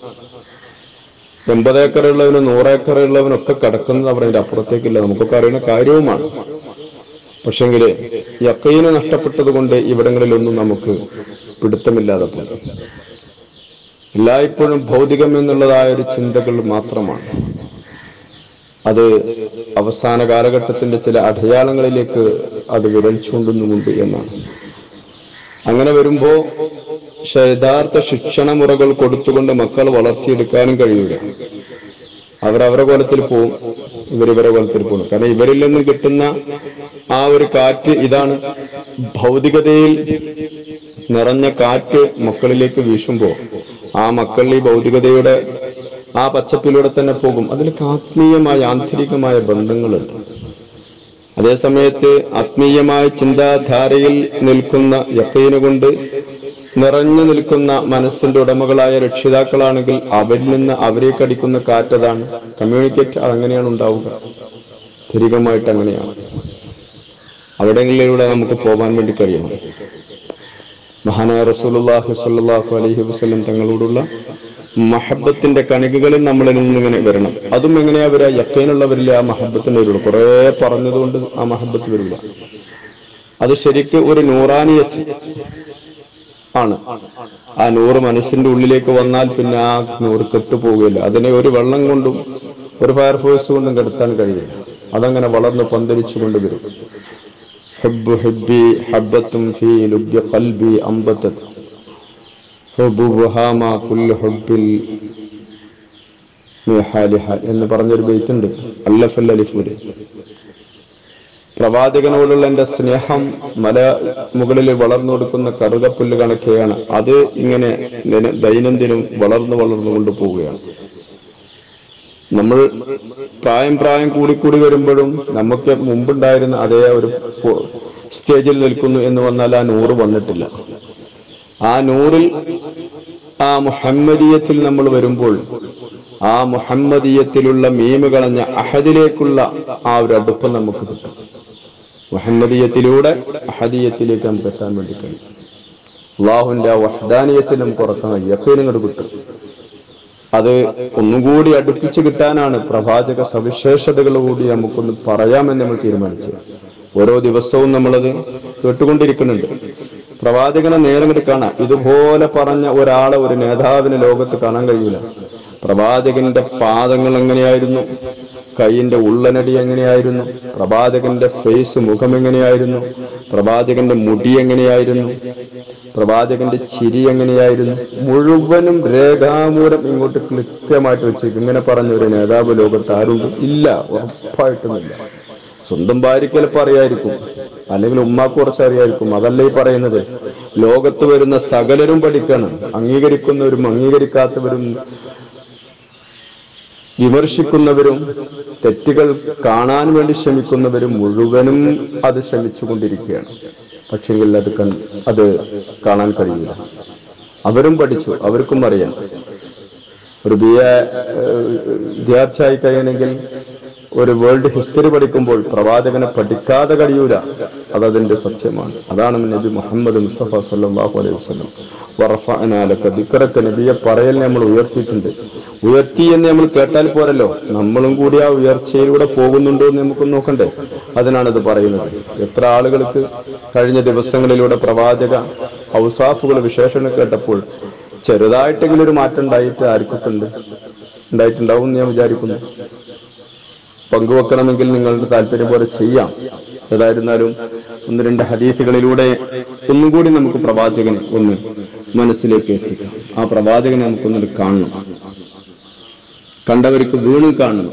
എൺപത് ഏക്കർ ഉള്ളവനും നൂറ് ഏക്കർ ഉള്ളവനൊക്കെ കിടക്കുന്നത് അവരുടെ അപ്പുറത്തേക്കില്ല നമുക്കൊക്കെ അറിയുന്ന കാര്യവുമാണ് പക്ഷെങ്കില് യക്കീന് നഷ്ടപ്പെട്ടത് കൊണ്ട് ഇവിടങ്ങളിലൊന്നും നമുക്ക് പിടുത്തമില്ലാതെ പോയി എല്ലായ്പ്പോഴും ഭൗതികം എന്നുള്ളതായ ഒരു ചിന്തകൾ മാത്രമാണ് അത് അവസാന കാലഘട്ടത്തിന്റെ ചില അടയാളങ്ങളിലേക്ക് അത് വിരൽ ചൂണ്ടുന്നുമുണ്ട് എന്നാണ് അങ്ങനെ വരുമ്പോ ശ- യഥാർത്ഥ ശിക്ഷണ മുറകൾ കൊടുത്തുകൊണ്ട് മക്കൾ വളർത്തിയെടുക്കാനും കഴിയൂല അവരവരെ കോലത്തിൽ പോവും ഇവരിവരെ കോലത്തിൽ പോകും കാരണം ഇവരിൽ നിന്ന് കിട്ടുന്ന ആ ഒരു കാറ്റ് ഇതാണ് ഭൗതികതയിൽ നിറഞ്ഞ കാറ്റ് മക്കളിലേക്ക് വീശുമ്പോ ആ മക്കൾ ഈ ഭൗതികതയുടെ ആ പച്ചപ്പിലൂടെ തന്നെ പോകും അതിലൊക്കെ ആത്മീയമായ ആന്തരികമായ ബന്ധങ്ങളുണ്ട് അതേസമയത്ത് ആത്മീയമായ ചിന്താധാരയിൽ നിൽക്കുന്ന യക്കീന് കൊണ്ട് നിറഞ്ഞു നിൽക്കുന്ന മനസ്സിന്റെ ഉടമകളായ രക്ഷിതാക്കളാണെങ്കിൽ അവരിൽ നിന്ന് അവരേക്ക് അടിക്കുന്ന കാറ്റതാണ് കമ്മ്യൂണിക്കേറ്റ് അങ്ങനെയാണ് ഉണ്ടാവുക ധരികമായിട്ട് അങ്ങനെയാണ് അവിടങ്ങളിലൂടെ നമുക്ക് പോകാൻ വേണ്ടി കഴിയണം മഹാനായ റസൂലുള്ളാഹി സ്വല്ലല്ലാഹു അലൈഹി വസല്ലം തങ്ങളോടുള്ള മഹബത്തിന്റെ കണികകളിൽ നമ്മളിൽ നിന്ന് ഇങ്ങനെ വരണം അതും എങ്ങനെയാ വരിക യക്കീനുള്ളവരില്ല ആ മഹബത്തിന് വരുള്ളൂ കുറെ പറഞ്ഞതുകൊണ്ട് ആ മഹബത്ത് വരില്ല അത് ശരിക്ക് ഒരു നൂറാനിയത്ത് ആണ് ആ നൂറ് മനസ്സിന്റെ ഉള്ളിലേക്ക് വന്നാൽ പിന്നെ ആ നൂറ് കെട്ടുപോവുകയില്ല അതിനെ ഒരു വെള്ളം കൊണ്ടും ഒരു ഫയർഫോഴ്സ് കൊണ്ടും കെടുത്താൻ കഴിയില്ല അതങ്ങനെ വളർന്ന് പന്തലിച്ചു കൊണ്ടുവരും حب حبي حبة في لب قلبي أنبتت حبوبها ما كل حب ميحالها എന്ന് പറഞ്ഞൊരു ബെയ്ത്തുണ്ട് അല്ലഫൽ അലിഫുല് പ്രവാചകനോടുള്ള എന്റെ സ്നേഹം മല മുകളിൽ വളർന്നു കൊടുക്കുന്ന കറുകപ്പുല്ല് കണക്കെയാണ് അത് ഇങ്ങനെ ദിന- ദൈനംദിനം വളർന്നു വളർന്നു കൊണ്ടുപോവുകയാണ് നമ്മൾ പ്രായം പ്രായം കൂടിക്കൂടി വരുമ്പോഴും നമുക്ക് മുമ്പുണ്ടായിരുന്ന അതേ ഒരു പോ- സ്റ്റേജിൽ നിൽക്കുന്നു എന്ന് വന്നാൽ ആ നൂറ് വന്നിട്ടില്ല ആ നൂറിൽ ആ മുഹമ്മദീയത്തിൽ നമ്മൾ വരുമ്പോൾ ആ മുഹമ്മദീയത്തിലുള്ള മീമ് കളഞ്ഞ അഹദിലേക്കുള്ള ആ ഒരു അടുപ്പം നമുക്ക് കിട്ടും മുഹമ്മദീയത്തിലൂടെ അഹദീയത്തിലേക്ക് നമുക്ക് എത്താൻ വേണ്ടി കഴിയും അള്ളാഹുവിന്റെ ആ വഹദാനീയത്തിൽ നമുക്ക് ഉറക്കാൻ കഴിയും യക്കീൻ ഇങ്ങോട്ട് കിട്ടും അത് ഒന്നും കൂടി അടുപ്പിച്ച് കിട്ടാനാണ് പ്രവാചക സവിശേഷതകൾ കൂടി നമുക്കൊന്ന് പറയാമെന്ന് നമ്മൾ തീരുമാനിച്ചു ഓരോ ദിവസവും നമ്മളത് കേട്ടുകൊണ്ടിരിക്കുന്നുണ്ട് പ്രവാചകനെ നേരം ഇങ്ങോട്ട് കാണാം ഇതുപോലെ പറഞ്ഞ ഒരാളെ ഒരു നേതാവിന് ലോകത്ത് കാണാൻ കഴിയൂല പ്രവാചകന്റെ പാദങ്ങൾ എങ്ങനെയായിരുന്നു കൈയിന്റെ ഉള്ളനടി എങ്ങനെയായിരുന്നു പ്രവാചകന്റെ ഫേസ് മുഖം എങ്ങനെയായിരുന്നു പ്രവാചകന്റെ മുടി എങ്ങനെയായിരുന്നു പ്രവാചകന്റെ ചിരി എങ്ങനെയായിരുന്നു മുഴുവനും രേഖാമൂലം ഇങ്ങോട്ട് കൃത്യമായിട്ട് വെച്ചേക്കും ഇങ്ങനെ പറഞ്ഞ ഒരു നേതാവ് ലോകത്ത് ആരുണ്ട് ഇല്ല ഉറപ്പായിട്ടുമില്ല സ്വന്തം ഭാര്യയ്ക്ക് ചിലപ്പോൾ അറിയായിരിക്കും അല്ലെങ്കിൽ ഉമ്മാക്ക് കുറച്ച് അറിയായിരിക്കും അതല്ല ഈ പറയുന്നത് ലോകത്ത് വരുന്ന സകലരും പഠിക്കണം അംഗീകരിക്കുന്നവരും അംഗീകരിക്കാത്തവരും വിമർശിക്കുന്നവരും തെറ്റുകൾ കാണാൻ വേണ്ടി ശ്രമിക്കുന്നവരും മുഴുവനും അത് ശ്രമിച്ചുകൊണ്ടിരിക്കുകയാണ് പക്ഷെങ്കിൽ അത് കൺ- അത് കാണാൻ കഴിയില്ല അവരും പഠിച്ചു അവർക്കും അറിയാം ഒരു ബി എ വിദ്യാർത്ഥിയായി കഴിയണമെങ്കിൽ ഒരു വേൾഡ് ഹിസ്റ്ററി പഠിക്കുമ്പോൾ പ്രവാചകനെ പഠിക്കാതെ കഴിയൂല അതതിന്റെ സത്യമാണ് അതാണ് നബി മുഹമ്മദ് മുസ്തഫ സല്ലല്ലാഹു അലൈഹി വസല്ലം വറഫഅനാലക ദിക്റക നബിയെ പറയൽ നമ്മൾ ഉയർത്തിയിട്ടുണ്ട് ഉയർത്തി എന്ന് നമ്മൾ കേട്ടാൽ പോരല്ലോ നമ്മളും കൂടി ആ ഉയർച്ചയിലൂടെ പോകുന്നുണ്ടോ എന്ന് നമുക്ക് നോക്കണ്ടേ അതിനാണ് ഇത് പറയുന്നത് എത്ര ആളുകൾക്ക് കഴിഞ്ഞ ദിവസങ്ങളിലൂടെ പ്രവാചക ഔസാഫുകൾ വിശേഷണം കേട്ടപ്പോൾ ചെറുതായിട്ടെങ്കിലും ഒരു മാറ്റം ഉണ്ടായിട്ട് ആർക്കൊക്കെ ഉണ്ട് ഉണ്ടായിട്ടുണ്ടാവും എന്ന് ഞാൻ വിചാരിക്കുന്നു പങ്കുവെക്കണമെങ്കിൽ നിങ്ങളുടെ താല്പര്യം പോലെ ചെയ്യാം ഏതായിരുന്നാലും ഒന്ന് രണ്ട് ഹദീസുകളിലൂടെ ഒന്നും കൂടി നമുക്ക് പ്രവാചകനെ ഒന്ന് മനസ്സിലേക്ക് എത്തിക്കാം ആ പ്രവാചകനെ നമുക്കൊന്നത് കാണണം കണ്ടവർക്ക് വീണ്ടും കാണണം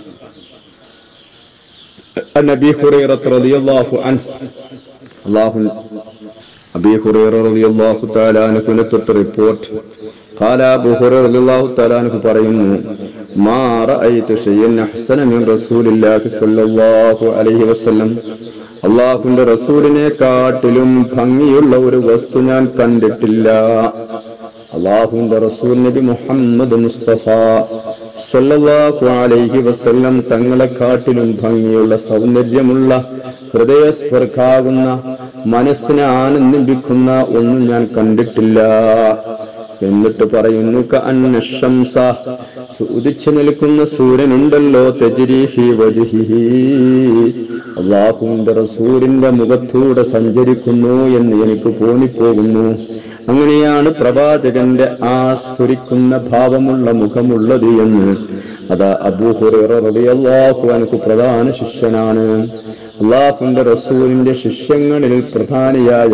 عن ابي هريره رضي الله عنه الله ابي هريره رضي الله تعالى عنه തൊട്ട് റിപ്പോർട്ട് قال ابو هريره رضي الله تعالى عنه പറയുന്നു ما رايت شيئا احسن من رسول الله صلى الله عليه وسلم അള്ളാഹുന്റെ റസൂലിനെ കാട്ടിലും ഭംഗിയുള്ള ഒരു വസ്തു ഞാൻ കണ്ടിട്ടില്ല അള്ളാഹുന്റെ റസൂൽ നബി മുഹമ്മദ് മുസ്തഫ സല്ലല്ലാഹു അലൈഹി വസല്ലം തങ്ങളെ കാട്ടിലും ഭംഗിയുള്ള സൗന്ദര്യമുള്ള ഹൃദയസ്പർക്കാകുന്ന മനസ്സിനെ ആനന്ദിപ്പിക്കുന്ന ഒന്നും ഞാൻ കണ്ടിട്ടില്ല എന്നിട്ട് പറയുന്നു അന്നശംസ ഉദിച്ചു നിൽക്കുന്ന സൂര്യനുണ്ടല്ലോ തെജിരിഹി വജുഹിഹി അള്ളാഹുവിന്റെ റസൂലിന്റെ മുഖത്തൂടെ സഞ്ചരിക്കുന്നു എന്ന് എനിക്ക് തോന്നിപ്പോകുന്നു അങ്ങനെയാണ് പ്രവാചകന്റെ ആ സ്ഫുരിക്കുന്ന ഭാവമുള്ള മുഖമുള്ളത് എന്ന് അതാ അബൂഹുറിയാഹു എനിക്ക് പ്രധാന ശിഷ്യനാണ് അള്ളാഹുന്റെ റസൂലിന്റെ ശിഷ്യങ്ങളിൽ പ്രധാനിയായ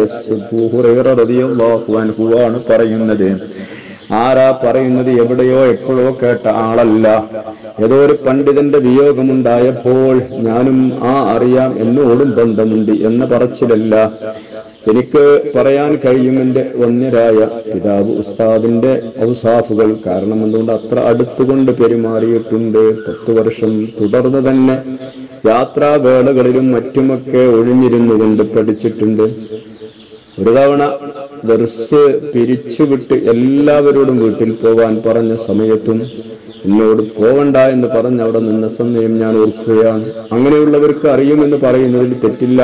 ആണ് പറയുന്നത് ആരാ പറയുന്നത് എവിടെയോ എപ്പോഴോ കേട്ട ആളല്ല ഏതോ ഒരു പണ്ഡിതന്റെ വിയോഗമുണ്ടായപ്പോൾ ഞാനും ആ അറിയാം എന്നോടും ബന്ധമുണ്ട് എന്ന പറച്ചിലല്ല എനിക്ക് പറയാൻ കഴിയും എന്റെ വന്യരായ പിതാവ് ഉസ്താദിന്റെ ഔസാഫുകൾ കാരണം എന്തുകൊണ്ട് അത്ര അടുത്തുകൊണ്ട് പെരുമാറിയിട്ടുണ്ട് പത്ത് വർഷം തുടർന്ന് തന്നെ യാത്രാവേളകളിലും മറ്റുമൊക്കെ ഒഴിഞ്ഞിരുന്നു കൊണ്ട് പഠിച്ചിട്ടുണ്ട് ഒരു തവണ ദർസ് പിരിച്ചുവിട്ട് എല്ലാവരോടും വീട്ടിൽ പോവാൻ പറഞ്ഞ സമയത്തും എന്നോട് പോവണ്ട എന്ന് പറഞ്ഞ് അവിടെ നിന്ന സമയം ഞാൻ ഓർക്കുകയാണ് അങ്ങനെയുള്ളവർക്ക് അറിയുമെന്ന് പറയുന്നതിൽ തെറ്റില്ല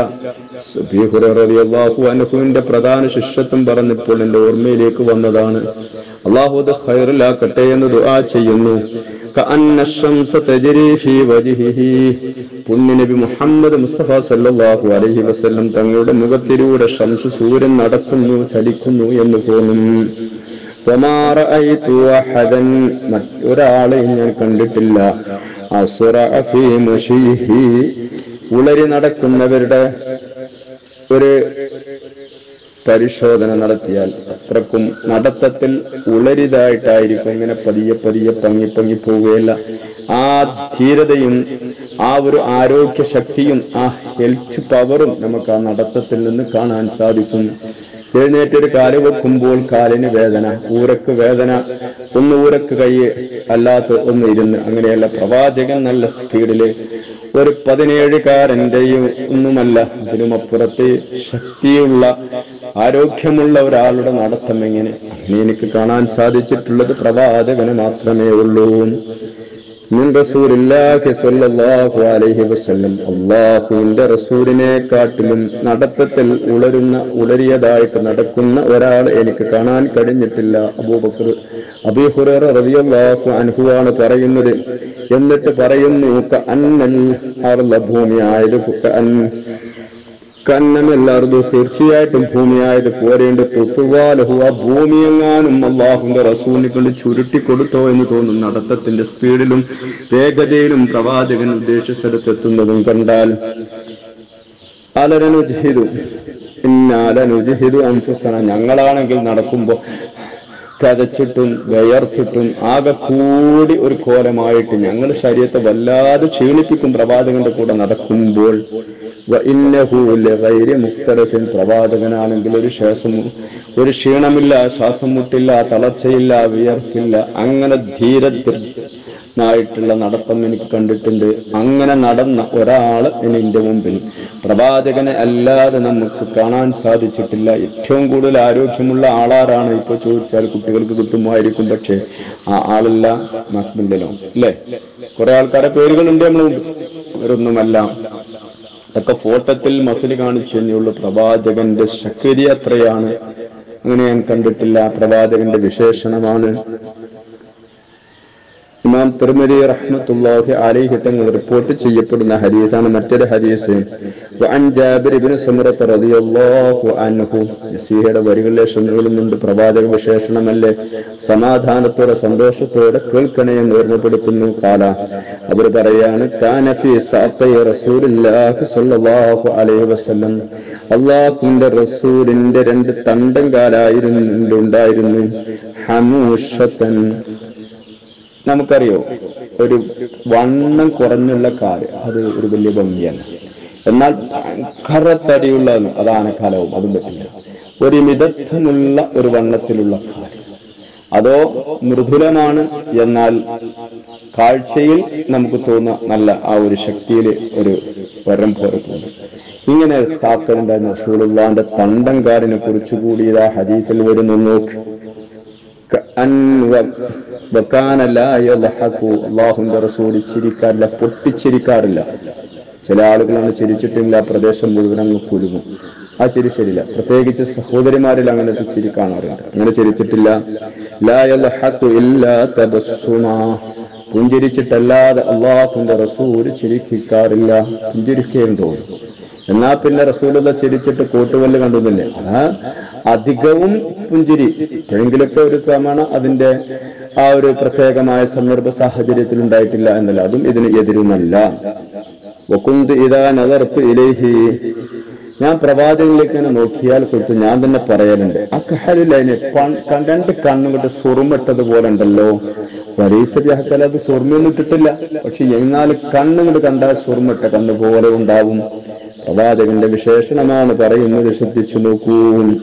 അനഹുവിന്റെ പ്രധാന ശിഷ്യത്വം പറഞ്ഞപ്പോൾ എന്റെ ഓർമ്മയിലേക്ക് വന്നതാണ് അള്ളാഹു അത് ഹൈറിലാക്കട്ടെ എന്ന് ദുആ ചെയ്യുന്നു كأن الشمس تجري في وجهه പുണ്യനബി മുഹമ്മദ് മുസ്തഫ സല്ലല്ലാഹു അലൈഹി വസല്ലം തങ്ങളുടെ മുഖത്തിലൂടെ ഷംസ് സൂര്യൻ നടക്കുന്നു ചലിക്കുന്നു എന്ന് തോന്നും وما رأيت أحدا ഒരാളെയും ഞാൻ കണ്ടിട്ടില്ല അസുറ ഫീ മുശീഹി ഉളരി നടക്കുന്നവരുടെ ഒരു പരിശോധന നടത്തിയാൽ അത്രക്കും നടത്തത്തിൽ ഉളരിതായിട്ടായിരിക്കും ഇങ്ങനെ പതിയെ പതിയെ പങ്ങി പങ്ങി പോവുകയില്ല ആ ധീരതയും ആ ഒരു ആരോഗ്യ ശക്തിയും ആ ഹെൽത്ത് പവറും നമുക്ക് ആ നടത്തത്തിൽ നിന്ന് കാണാൻ സാധിക്കും എഴുന്നേറ്റ് ഒരു കാല് വെക്കുമ്പോൾ കാലിന് വേദന ഊരക്ക് വേദന ഒന്ന് ഊരക്ക് കൈ അല്ലാത്ത ഒന്ന് ഇരുന്ന് അങ്ങനെയല്ല പ്രവാചകൻ നല്ല സ്പീഡില് ഒരു പതിനേഴുകാരന്റെയും ഒന്നുമല്ല അതിനുമപ്പുറത്ത് ശക്തിയുള്ള ആരോഗ്യമുള്ള ഒരാളുടെ നടത്തം എങ്ങനെ അങ്ങനെ എനിക്ക് കാണാൻ സാധിച്ചിട്ടുള്ളത് പ്രവാചകന് മാത്രമേ ഉള്ളൂ മിൻ റസൂലില്ലാഹി സ്വല്ലല്ലാഹു അലൈഹി വസല്ലം അല്ലാഹുവിന്റെ റസൂലിനെ കാട്ടിലും നടത്തത്തിൽ ഉളരുന്ന ഉളരിയതായിട്ട് നടക്കുന്ന ഒരാൾ എനിക്ക് കാണാൻ കഴിഞ്ഞിട്ടില്ല അബൂബക്കർ അബീ ഹുറൈറ റളിയല്ലാഹു അൻഹു ആണ് പറയുന്നത് എന്നിട്ട് പറയുന്നു അന്നൽ അർള ഭൂമി ആയത് അൻ കന്നമെല്ലാർദു തീർച്ചയായിട്ടും ഭൂമിയായത് പോരേണ്ട തൊട്ടുവാലഹു ആ ഭൂമി എങ്ങാനും അള്ളാഹുന്റെ റസൂലിനെ കൊണ്ട് ചുരുട്ടി കൊടുത്തോ എന്ന് തോന്നും നടത്തത്തിന്റെ സ്പീഡിലും വേഗതയിലും പ്രവാചകൻ ഉദ്ദേശ സ്ഥലത്തെത്തുന്നതും കണ്ടാൽ അലരനുജിഹിതു ഇന്നാലനുജിഹിതു അംഫുസന ഞങ്ങളാണെങ്കിൽ നടക്കുമ്പോ കതച്ചിട്ടും വിയർത്തിട്ടും ആകെ കൂടി ഒരു കോലമായിട്ട് ഞങ്ങൾ ശരീരത്തെ വല്ലാതെ ക്ഷീണിപ്പിക്കും പ്രവാചകന്റെ കൂടെ നടക്കുമ്പോൾ മുക്തരസിൻ പ്രവാചകനാണെങ്കിൽ ഒരു ശ്വാസം ഒരു ക്ഷീണമില്ല ശ്വാസം മുട്ടില്ല തളർച്ചയില്ല വിയർപ്പില്ല അങ്ങനെ ധീരത്തിൽ ായിട്ടുള്ള നടത്തം എനിക്ക് കണ്ടിട്ടുണ്ട് അങ്ങനെ നടന്ന ഒരാള് എന്റെ മുമ്പിൽ പ്രവാചകനെ അല്ലാതെ നമുക്ക് കാണാൻ സാധിച്ചിട്ടില്ല ഏറ്റവും കൂടുതൽ ആരോഗ്യമുള്ള ആളാരാണ് ഇപ്പൊ ചോദിച്ചാൽ കുട്ടികൾക്ക് കിട്ടുമായിരിക്കും പക്ഷെ ആ ആളല്ല മക്ബില്ലല്ലോ അല്ലേ കുറെ ആൾക്കാരെ പേരുകളുണ്ട് നമ്മൾ അവരൊന്നുമല്ല അതൊക്കെ ഫോട്ടത്തിൽ മസിൽ കാണിച്ചു തന്നെയുള്ളൂ പ്രവാചകന്റെ ശക്തി എത്രയാണ് അങ്ങനെ ഞാൻ കണ്ടിട്ടില്ല പ്രവാചകന്റെ വിശേഷണമാണ് ഇമാം തിർമതി റഹ്മത്തുള്ളാഹി അലൈഹി തങ്ങൾ റിപ്പോർട്ട് ചെയ്യപ്പെടുന്ന ഹദീസാണ് മറ്റൊരു ഹദീസ് വഅൻ ജാബിർ ഇബ്നു സമുറത്ത് റളിയല്ലാഹു അൻഹു നസീഹയുടെ വരികളിലെ ഷന്നുകളുമുണ്ട് പ്രവാചക വിശേഷണമല്ലേ സമാധാനത്തോടെ സന്തോഷത്തോടെ കേൾക്കണേ എന്ന് ഓർമ്മപ്പെടുത്തുന്നു കാല അവർ പറയാണ് കാന ഫീ സാഖി റസൂലുള്ളാഹി സ്വല്ലല്ലാഹു അലൈഹി വസല്ലം അല്ലാഹുവിന്റെ റസൂലിന്റെ രണ്ട് തണ്ടം കാലായിരുന്നു ഉണ്ടായിരുന്നു ഹമൂഷത്തൻ നമുക്കറിയോ ഒരു വണ്ണം കുറഞ്ഞുള്ള കാല് അത് ഒരു വലിയ ഭംഗിയല്ല എന്നാൽ ഭയങ്കര തടിയുള്ള അത് ആനക്കാലവും അതും പറ്റില്ല ഒരു മിതത്വമുള്ള ഒരു വണ്ണത്തിലുള്ള കാല് അതോ മൃദുലമാണ് എന്നാൽ കാഴ്ചയിൽ നമുക്ക് തോന്നുന്ന നല്ല ആ ഒരു ശക്തിയിൽ ഒരു വരം പോലെ തോന്നും ഇങ്ങനെ സാത്തനുണ്ടായിരുന്ന റസൂലുള്ളാന്റെ തണ്ടം കാലിനെ കുറിച്ച് കൂടി ഇതാ ഹദീസിൽ വരുന്നു നോക്ക് കഅൻ വ- വകാന ലാ യദ്ഹഖു. അല്ലാഹുവിന്റെ റസൂൽ ചിരിക്കാറില്ല പൊട്ടിച്ചിരിക്കാറില്ല ചില ആളുകളാണ് ചിരിച്ചിട്ടില്ല പ്രദേശം മുഴുവൻ അങ്ങ് കുലുങ്ങും ആ ചിരി ശരിയില്ല പ്രത്യേകിച്ച് സഹോദരിമാരിൽ അങ്ങനത്തെ ചിരി കാണാറുണ്ട് അങ്ങനെ ചിരിച്ചിട്ടില്ല ലാ യദ്ഹഖു ഇല്ലാ തബസ്സുമാ പുഞ്ചിരിച്ചിട്ടല്ലാതെ അള്ളാഹുവിന്റെ റസൂൽ ചിരിക്കാറില്ല പുഞ്ചിരിക്കേണ്ടോ എന്നാ പിന്നെ റസൂലുള്ള ചിരിച്ചിട്ട് കൂട്ടുവല്ല് കണ്ടുന്നില്ലേ ആ അധികവും പുഞ്ചിരി എപ്പോഴെങ്കിലൊക്കെ ഒരു ക്രമേണ അതിന്റെ ആ ഒരു പ്രത്യേകമായ സന്ദർഭ സാഹചര്യത്തിൽ ഉണ്ടായിട്ടില്ല എന്നല്ല അതും ഇതിന് എതിരുമല്ല വക്കുന്ത് ഇതാ നദർത്ത് ഇലേഹി ഞാൻ പ്രവാചകനിലേക്ക് ഇങ്ങനെ നോക്കിയാൽ കൊടുത്ത് ഞാൻ തന്നെ പറയലുണ്ട് ആ കഹലിലതിന് രണ്ട് കണ്ണും കൊണ്ട് സുറുമിട്ടതുപോലെ ഉണ്ടല്ലോ വരീസഭ്യാഹത്താൽ അത് സുറുമൊന്നും ഇട്ടിട്ടില്ല പക്ഷെ എന്നാൽ കണ്ണുകൊണ്ട് കണ്ടാൽ സുറുമിട്ട കണ്ണ് പോലെ ഉണ്ടാവും പ്രവാചകന്റെ വിശേഷണമാണ് പറയുന്നത് ശ്രദ്ധിച്ചു നോക്കൂ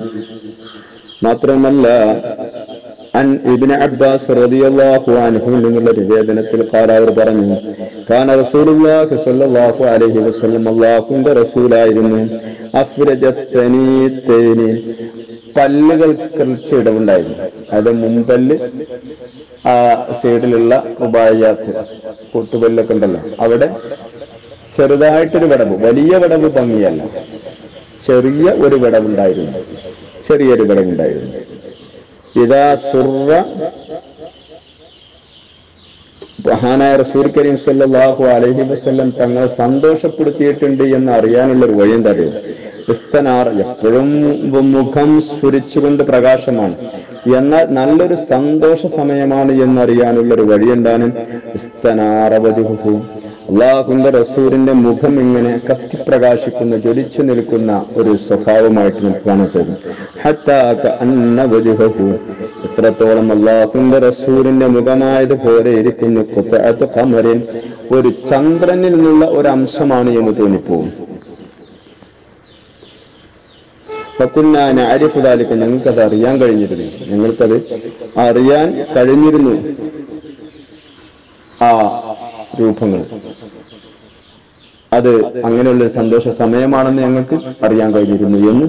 മാത്രമല്ല അൻ ഇബ്നു അബ്ബാസ് റളിയല്ലാഹു അൻഹു നിന്നുള്ള നിവേദനത്തിൽ ഖാല അവർ പറഞ്ഞു കാന റസൂലുള്ളാഹി സ്വല്ലല്ലാഹു അലൈഹി വസല്ലം അല്ലാഹുവിന്റെ റസൂലായിരുന്നു അഫ്രജ സനീതൈനി പല്ലുകൾ കുറച്ച് ഇടവുണ്ടായിരുന്നു അത് മുമ്പല്ല് ആ സൈഡിലുള്ള ഉപായാത്ത് കൊട്ടുപല്ലൊക്കെ ഉണ്ടല്ലോ അവിടെ ചെറുതായിട്ടൊരു വിടവ് വലിയ വിടവ് ഭംഗിയല്ല ചെറിയ ഒരു വിടവുണ്ടായിരുന്നു ചെറിയൊരു വിടവുണ്ടായിരുന്നു ഇതാ സുറ മഹാനായ റസൂൽ കരീം സല്ലല്ലാഹു അലൈഹി വസല്ലം തങ്ങളെ സന്തോഷപ്പെടുത്തിയിട്ടുണ്ട് എന്ന് അറിയാനുള്ള ഒരു വഴി എന്താ അറിയോ ക്രിസ്തനാർ എപ്പോഴും മുഖം സ്ഫുരിച്ചുകൊണ്ട് പ്രകാശമാണ് എന്നാൽ നല്ലൊരു സന്തോഷ സമയമാണ് എന്നറിയാനുള്ള ഒരു വഴി എന്താണ് ക്രിസ്തനാറവജുഹു അള്ളാഹുന്റെ റസൂലിന്റെ മുഖം ഇങ്ങനെ കത്തിപ്രകാശിക്കുന്ന ജ്വലിച്ചു നിൽക്കുന്ന ഒരു സ്വഭാവമായിട്ട് നമുക്ക് കാണാൻ സാധിക്കും ഹത്താ കഅന്ന വജ്ഹഹു. എത്രത്തോളം അള്ളാഹുന്റെ റസൂലിന്റെ മുഖമായതുപോലെ ഇരിക്കുന്നു ഖുത്അത്തു ഖമറിൻ ഒരു ചന്ദ്രനിൽ നിന്നുള്ള ഒരു അംശമാണ് എന്ന് തോന്നിപ്പോവും ഫക്കുന്നാ നഅരിഫു ദാലിക ഞങ്ങൾക്കത് അറിയാൻ കഴിഞ്ഞിരുന്നു ഞങ്ങൾക്കത് അറിയാൻ കഴിഞ്ഞിരുന്നു ആ രൂപങ്ങൾ അത് അങ്ങനെയുള്ള ഒരു സന്തോഷ സമയമാണെന്ന് ഞങ്ങൾക്ക് അറിയാൻ കഴിഞ്ഞിരുന്നു എന്ന്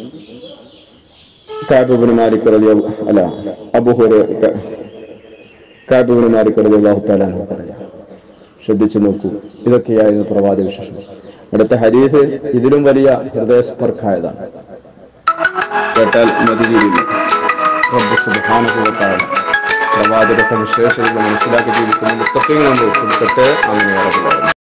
കാബുബിന് മാലിക് റളിയ- അല്ല അബുഹുറ കാബുബിന് മാലിക് റളിയല്ലാഹു തആല അൻഹു പറയാം ശ്രദ്ധിച്ചു നോക്കൂ ഇതൊക്കെയായിരുന്നു പ്രവാചക വിശേഷം അടുത്ത ഹരീസ് ഇതിലും വലിയ ഹൃദയസ്പർക്കായതാണ് കേട്ടാൽ മതിരിയില്ല റബ്ബ് സുബ്ഹാനഹു വ തആല പ്രവാചക സവിശേഷതകൾ മനസ്സിലാക്കി ജീവിക്കുന്ന മുത്തഫീങ്ങൾ നമ്മൾ ഉൾപ്പെടുത്തട്ടെ അങ്ങനെ ഉറപ്പുള്ളതാണ്